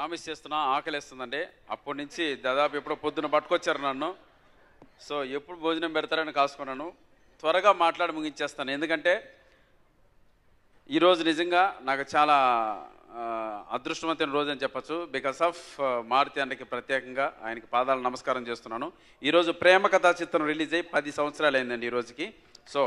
promise చేస్తున్నా ఆకలిస్తుందండి అప్పటి నుంచి దాదాపు ఎప్పుడో పొద్దున పట్టుకొచ్చారు నన్ను సో ఎప్పుడు భోజనం పెడతారని కాసుకున్నాను త్వరగా మాట్లాడి ముగించేస్తాను ఎందుకంటే ఈరోజు నిజంగా నాకు చాలా ఆ, అదృష్టవంతమైన రోజు అని చెప్పచ్చు బికాస్ ఆఫ్ మారుతి అన్నకి ప్రత్యేకంగా ఆయనకి పాదాలు నమస్కారం చేస్తున్నాను ఈరోజు ప్రేమ కథా చిత్రం రిలీజ్ అయ్యి పది సంవత్సరాలు అయిందండి ఈ రోజుకి సో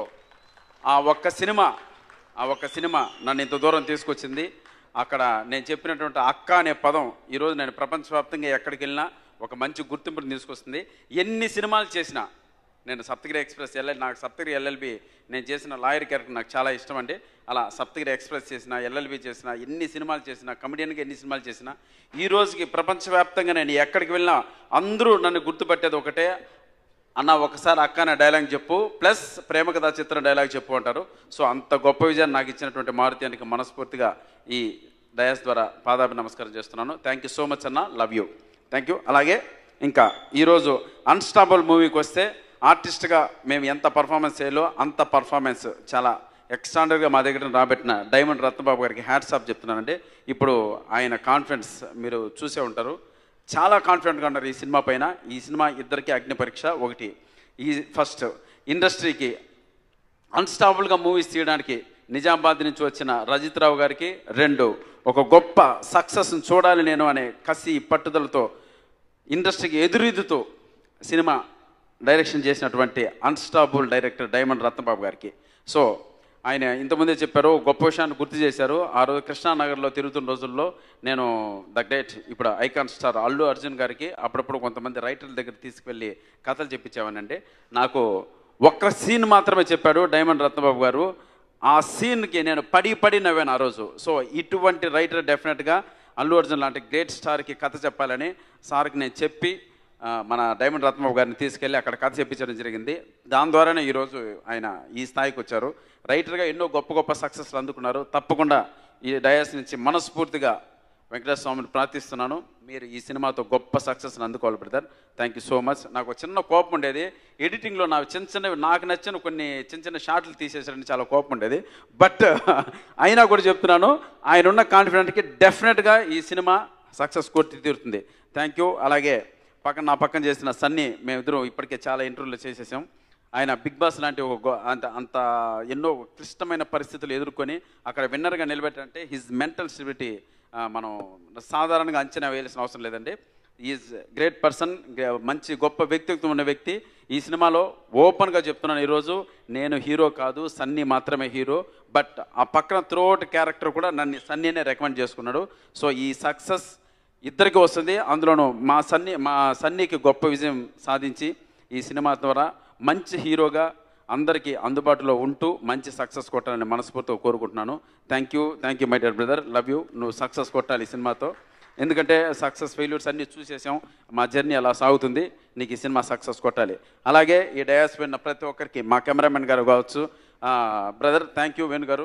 ఆ ఒక్క సినిమా ఆ ఒక్క సినిమా నన్ను ఇంత దూరం తీసుకొచ్చింది అక్కడ నేను చెప్పినటువంటి అక్క అనే పదం ఈరోజు నేను ప్రపంచవ్యాప్తంగా ఎక్కడికి వెళ్ళినా ఒక మంచి గుర్తింపుని తీసుకొస్తుంది ఎన్ని సినిమాలు చేసినా నేను సప్తగిరి ఎక్స్ప్రెస్ ఎల్ఎల్ నాకు సప్తగిరి ఎల్ఎల్బి నేను చేసిన లాయర్ క్యారెక్టర్ నాకు చాలా ఇష్టం అండి అలా సప్తగిరి ఎక్స్ప్రెస్ చేసిన ఎల్ఎల్బి చేసిన ఎన్ని సినిమాలు చేసినా కమెడియన్గా ఎన్ని సినిమాలు చేసినా ఈ రోజుకి ప్రపంచవ్యాప్తంగా నేను ఎక్కడికి వెళ్ళినా అందరూ నన్ను గుర్తుపట్టేది ఒకటే అన్న ఒకసారి అక్క అనే డైలాగ్ చెప్పు ప్లస్ ప్రేమ కథా చిత్రం డైలాగ్ చెప్పు అంటారు సో అంత గొప్ప విజయాన్ని నాకు ఇచ్చినటువంటి మారుత్యానికి మనస్ఫూర్తిగా ఈ డయాస్ ద్వారా పాదాభి నమస్కారం చేస్తున్నాను థ్యాంక్ యూ సో మచ్ అన్న లవ్ యూ థ్యాంక్ యూ అలాగే ఇంకా ఈరోజు అన్స్టాబుల్ మూవీకి వస్తే ఆర్టిస్ట్గా మేము ఎంత పర్ఫార్మెన్స్ చేయాలో అంత పర్ఫార్మెన్స్ చాలా ఎక్స్టాండర్గా మా దగ్గర రాబెట్టిన డైమండ్ రత్నబాబు గారికి హ్యాట్స్ ఆఫ్ చెప్తున్నానండి ఇప్పుడు ఆయన కాన్ఫిడెన్స్ మీరు చూసే ఉంటారు చాలా కాన్ఫిడెంట్గా ఉన్నారు ఈ సినిమా పైన ఈ సినిమా ఇద్దరికి అగ్ని పరీక్ష ఒకటి ఈ ఫస్ట్ ఇండస్ట్రీకి అన్స్టాపుల్గా మూవీస్ తీయడానికి నిజామాబాద్ నుంచి వచ్చిన రజిత్ రావు గారికి రెండు ఒక గొప్ప సక్సెస్ని చూడాలి నేను అనే కసి పట్టుదలతో ఇండస్ట్రీకి ఎదురీదుతూ సినిమా డైరెక్షన్ చేసినటువంటి అన్స్టాపుల్ డైరెక్టర్ డైమండ్ రత్నబాబు గారికి సో ఆయన ఇంతకుముందే చెప్పారు గొప్ప విషయాన్ని గుర్తు చేశారు ఆ రోజు కృష్ణానగర్లో తిరుగుతున్న రోజుల్లో నేను ద గ్రేట్ ఇప్పుడు ఐకాన్ స్టార్ అల్లు అర్జున్ గారికి అప్పుడప్పుడు కొంతమంది రైటర్ల దగ్గర తీసుకువెళ్ళి కథలు చెప్పించామనండి నాకు ఒక్క సీన్ మాత్రమే చెప్పాడు డైమండ్ రత్నబాబు గారు ఆ సీన్కి నేను పడి పడి నవ్వాను ఆ రోజు సో ఇటువంటి రైటర్ డెఫినెట్గా అల్లు అర్జున్ లాంటి గ్రేట్ స్టార్కి కథ చెప్పాలని సార్కి నేను చెప్పి ఆ, మన డైమండ్ రత్నబాబు గారిని తీసుకెళ్ళి అక్కడ కథ చెప్పించడం జరిగింది దాని ద్వారానే ఈరోజు ఆయన ఈ స్థాయికి వచ్చారు రైటర్గా ఎన్నో గొప్ప గొప్ప సక్సెస్లు అందుకున్నారు తప్పకుండా ఈ డయాస్ నుంచి మనస్ఫూర్తిగా వెంకటేశ్వర స్వామిని ప్రార్థిస్తున్నాను మీరు ఈ సినిమాతో గొప్ప సక్సెస్ని అందుకోవాలి brother thank you so much నాకు ఒక చిన్న కోపం ఉండేది ఎడిటింగ్లో నాకు చిన్న చిన్నవి నాకు నచ్చిన కొన్ని చిన్న చిన్న షాట్లు తీసేసారని చాలా కోపం ఉండేది బట్ అయినా కూడా చెప్తున్నాను ఆయన ఉన్న కాన్ఫిడెంట్కి డెఫినెట్గా ఈ సినిమా సక్సెస్ కొట్టి తీరుతుంది థ్యాంక్ యూ అలాగే పక్కన నా పక్కన చేసిన సన్నీ మేమిద్దరం ఇప్పటికే చాలా ఇంటర్వ్యూలు చేసేసాం ఆయన బిగ్ బాస్ లాంటి ఒక గొ- అంత అంత ఎన్నో క్లిష్టమైన పరిస్థితులు ఎదుర్కొని అక్కడ విన్నర్గా నిలబెట్టారంటే హిజ్ మెంటల్ స్టెబిలిటీ మనం సాధారణంగా అంచనా వేయాల్సిన అవసరం లేదండి ఈజ్ గ్రేట్ పర్సన్ మంచి గొప్ప వ్యక్తిత్వం ఉన్న వ్యక్తి ఈ సినిమాలో ఓపెన్గా చెప్తున్నాను ఈరోజు నేను హీరో కాదు సన్నీ మాత్రమే హీరో బట్ ఆ పక్కన త్రోట్ క్యారెక్టర్ కూడా నన్ను సన్నీనే రికమెండ్ చేసుకున్నాడు సో ఈ సక్సెస్ ఇద్దరికి వస్తుంది అందులోనూ మా సన్నీ మా సన్నీకి గొప్ప విజయం సాధించి ఈ సినిమా ద్వారా మంచి హీరోగా అందరికీ అందుబాటులో ఉంటూ మంచి సక్సెస్ కొట్టాలని మనస్ఫూర్తిగా కోరుకుంటున్నాను thank you thank you my dear brother love you నువ్వు సక్సెస్ కొట్టాలి ఈ సినిమాతో ఎందుకంటే సక్సెస్ ఫెయిల్యూర్స్ అన్నీ చూసేసాం మా జర్నీ అలా సాగుతుంది నీకు ఈ సినిమా సక్సెస్ కొట్టాలి అలాగే ఈ డయాస్ విన్న ప్రతి ఒక్కరికి మా కెమెరామెన్ గారు కావచ్చు బ్రదర్ థ్యాంక్ యూ వేణు గారు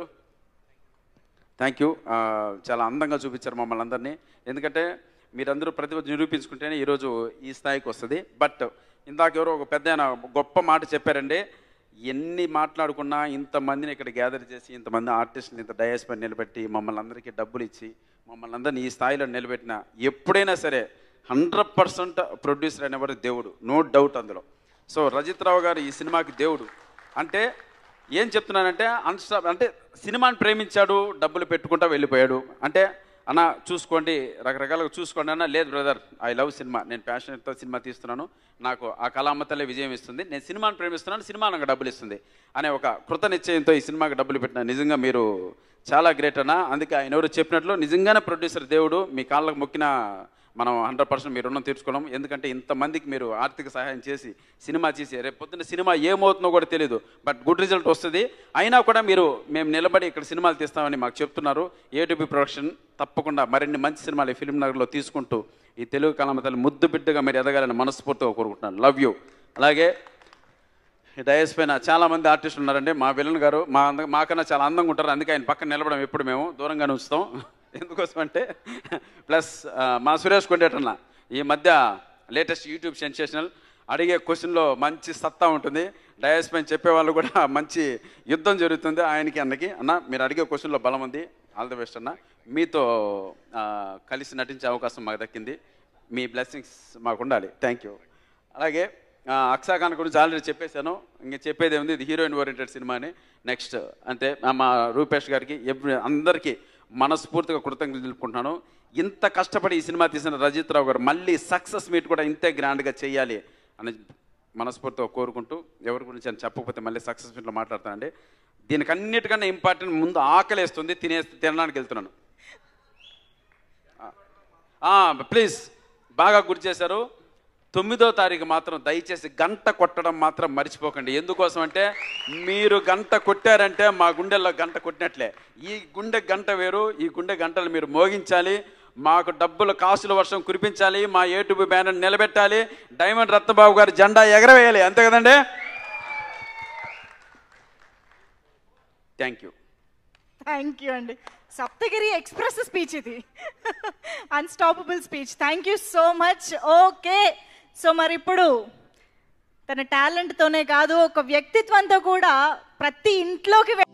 థ్యాంక్ యూ ఆ, చాలా అందంగా చూపించారు మమ్మల్ని అందరినీ ఎందుకంటే మీరందరూ ప్రతిభ నిరూపించుకుంటేనే ఈరోజు ఈ స్థాయికి వస్తుంది బట్ ఇందాక ఎవరో ఒక పెద్ద ఆయన గొప్ప మాట చెప్పారండి ఎన్ని మాట్లాడుకున్నా ఇంతమందిని ఇక్కడ గ్యాదర్ చేసి ఇంతమంది ఆర్టిస్ట్ని ఇంత డయాస్ పై నిలబెట్టి మమ్మల్ని అందరికీ డబ్బులు ఇచ్చి మమ్మల్ని అందరినీ ఈ స్థాయిలో నిలబెట్టిన ఎప్పుడైనా సరే హండ్రెడ్ పర్సెంట్ ప్రొడ్యూసర్ అనేవాడు దేవుడు నో డౌట్ అందులో సో రజిత్ రావు గారు ఈ సినిమాకి దేవుడు అంటే ఏం చెప్తున్నానంటే అన్స్టా అంటే సినిమాని ప్రేమించాడు డబ్బులు పెట్టుకుంటా వెళ్ళిపోయాడు అంటే అన్న చూసుకోండి రకరకాలుగా చూసుకోండి అన్న లేదు బ్రదర్ ఐ లవ్ సినిమా నేను ప్యాషన్తో సినిమా తీస్తున్నాను నాకు ఆ కళామతలే విజయం ఇస్తుంది నేను సినిమాని ప్రేమిస్తున్నాను సినిమా నాకు డబ్బులు ఇస్తుంది అనే ఒక కృత నిశ్చయంతో ఈ సినిమాకి డబ్బులు పెట్టిన నిజంగా మీరు చాలా గ్రేట్ అన్న అందుకే ఆయన ఎవరు చెప్పినట్లు నిజంగానే ప్రొడ్యూసర్ దేవుడు మీ కాళ్ళకు మొక్కిన మనం హండ్రెడ్ పర్సెంట్ మీరు రుణం తీర్చుకోవడం ఎందుకంటే ఇంతమందికి మీరు ఆర్థిక సహాయం చేసి సినిమా చేసి రేపు పొద్దున్న సినిమా ఏమవుతుందో కూడా తెలియదు బట్ గుడ్ రిజల్ట్ వస్తుంది అయినా కూడా మీరు మేము నిలబడి ఇక్కడ సినిమాలు తీస్తామని మాకు చెప్తున్నారు ఏటీపీ ప్రొడక్షన్ తప్పకుండా మరిన్ని మంచి సినిమాలు ఈ ఫిల్మ్ నగర్లో తీసుకుంటూ ఈ తెలుగు కళామతలు ముద్దు బిడ్డగా మీరు ఎదగాలని మనస్ఫూర్తిగా కోరుకుంటున్నాను లవ్ యూ అలాగే ఈ డయస్ పైన చాలా మంది ఆర్టిస్టులు ఉన్నారండి మా విలన్ గారు మా అంద మాకన్నా చాలా అందంగా ఉంటారు అందుకే ఆయన పక్కన నిలబడం ఎప్పుడు మేము దూరంగానే ఉంచుతాం ఎందుకోసం అంటే ప్లస్ మా సురేష్ కొండేటన్న ఈ మధ్య లేటెస్ట్ యూట్యూబ్ సెన్సేషనల్ అడిగే క్వశ్చన్లో మంచి సత్తా ఉంటుంది డయాస్ పైన చెప్పే వాళ్ళు కూడా మంచి యుద్ధం జరుగుతుంది ఆయనకి అన్నకి అన్న మీరు అడిగే క్వశ్చన్లో బలం ఉంది ఆల్ ది బెస్ట్ అన్న మీతో ఆ, కలిసి నటించే అవకాశం మాకు దక్కింది మీ బ్లెస్సింగ్స్ మాకు ఉండాలి థ్యాంక్ యూ అలాగే ఆ, అక్సా ఖాన్ గురించి ఆల్రెడీ చెప్పేశాను ఇంక చెప్పేది ఉంది ఇది హీరోయిన్ ఓరియంటెడ్ సినిమా అని నెక్స్ట్ అంటే ఆ, మా రూపేష్ గారికి ఎవ్రీ అందరికీ మనస్ఫూర్తిగా కృతజ్ఞతలు తెలుపుకుంటున్నాను ఇంత కష్టపడి ఈ సినిమా తీసిన రజిత్ రావు గారు మళ్ళీ సక్సెస్ మీట్ కూడా ఇంతే గ్రాండ్గా చేయాలి అని మనస్ఫూర్తిగా కోరుకుంటూ ఎవరి గురించి అని చెప్పకపోతే మళ్ళీ సక్సెస్ మీట్లో మాట్లాడతానండి దీనికి అన్నిటికన్నా ఇంపార్టెంట్ ముందు ఆకలేస్తుంది తినే తినడానికి వెళ్తున్నాను ప్లీజ్ బాగా గుర్తు చేశారు తొమ్మిదో తారీఖు మాత్రం దయచేసి గంట కొట్టడం మాత్రం మర్చిపోకండి ఎందుకోసం అంటే మీరు గంట కొట్టారంటే మా గుండెల్లో గంట కొట్టినట్లే ఈ గుండె గంట వేరు ఈ గుండె గంటలు మీరు మోగించాలి మాకు డబ్బులు కాసుల వర్షం కురిపించాలి మా ఏటుబి బ్యానర్ నిలబెట్టాలి డైమండ్ రత్నబాబు గారి జెండా ఎగరవేయాలి అంతే కదండి థ్యాంక్ యూ థ్యాంక్ యూ అండి సప్తగిరి ఎక్స్ప్రెస్ స్పీచ్ ఇది unstoppable speech thank you so much okay so మరి ఇప్పుడు తన టాలెంట్తోనే కాదు ఒక వ్యక్తిత్వంతో కూడా ప్రతి ఇంట్లోకి వె-